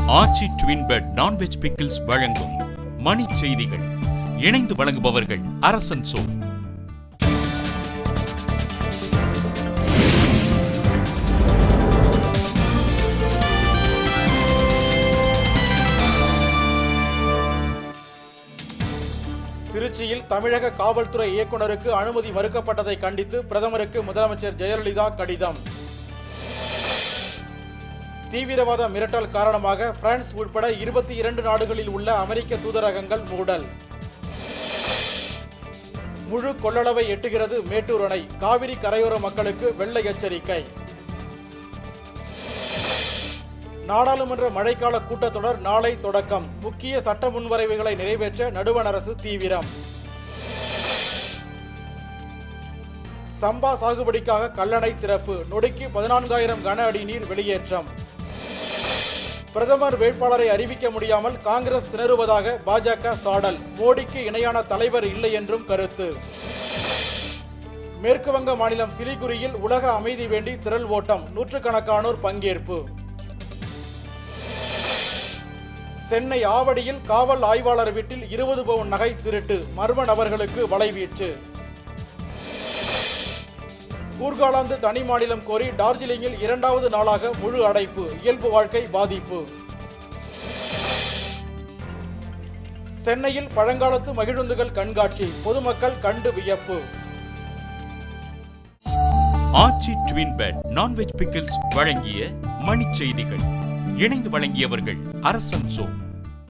ஆச்சி twin bed non veg pickles வழங்கும் மணி செய்திகள் இணைந்து வழங்குபவர்கள் அரசன் சோ திருச்சியில் தமிழக காவல்துறை இயக்குநருக்கு அனுமதி மறுக்கப்பட்டதை கண்டித்து பிரதமருக்கு முதலமைச்சர் ஜெயலலிதா கடிதம் தீவிரவாத மிரட்டல் காரணமாக பிரான்ஸ் உட்பட இருபத்தி இரண்டு நாடுகளில் உள்ள அமெரிக்க தூதரகங்கள் மூடல் முழு கொள்ளளவை எட்டுகிறது மேட்டூர் அணை காவிரி கரையோர மக்களுக்கு வெள்ள எச்சரிக்கை நாடாளுமன்ற மழைக்கால கூட்டத்தொடர் நாளை தொடக்கம் முக்கிய சட்ட முன்வரைவுகளை நிறைவேற்ற நடுவண் அரசு தீவிரம் சம்பா சாகுபடிக்காக கல்லணை திறப்பு நொடிக்கு பதினான்காயிரம் கன அடி நீர் வெளியேற்றம் பிரதமர் வேட்பாளரை அறிவிக்க முடியாமல் காங்கிரஸ் திணறுவதாக பாஜக சாடல் மோடிக்கு இணையான தலைவர் இல்லை என்றும் கருத்து மேற்கு வங்க மாநிலம் சிலிகுரியில் உலக அமைதி வேண்டி திரள் ஓட்டம் நூற்றுக்கணக்கானோர் பங்கேற்பு சென்னை ஆவடியில் காவல் ஆய்வாளர் வீட்டில் இருபது பவுன் நகை திருட்டு மர்ம நபர்களுக்கு வலைவீச்சு கூர்காலாந்து தனி மாநிலம் கோரி டார்ஜிலிங்கில் இரண்டாவது நாளாக முழு அடைப்பு இயல்பு வாழ்க்கை பாதிப்பு சென்னையில் பழங்காலத்து மகிழுந்துகள் கண்காட்சி பொதுமக்கள் கண்டு வியப்பு Aachi twin bed non veg pickles வழங்கிய மணி செய்திகள் இணைந்து வழங்கியவர்கள் அரசன் சோ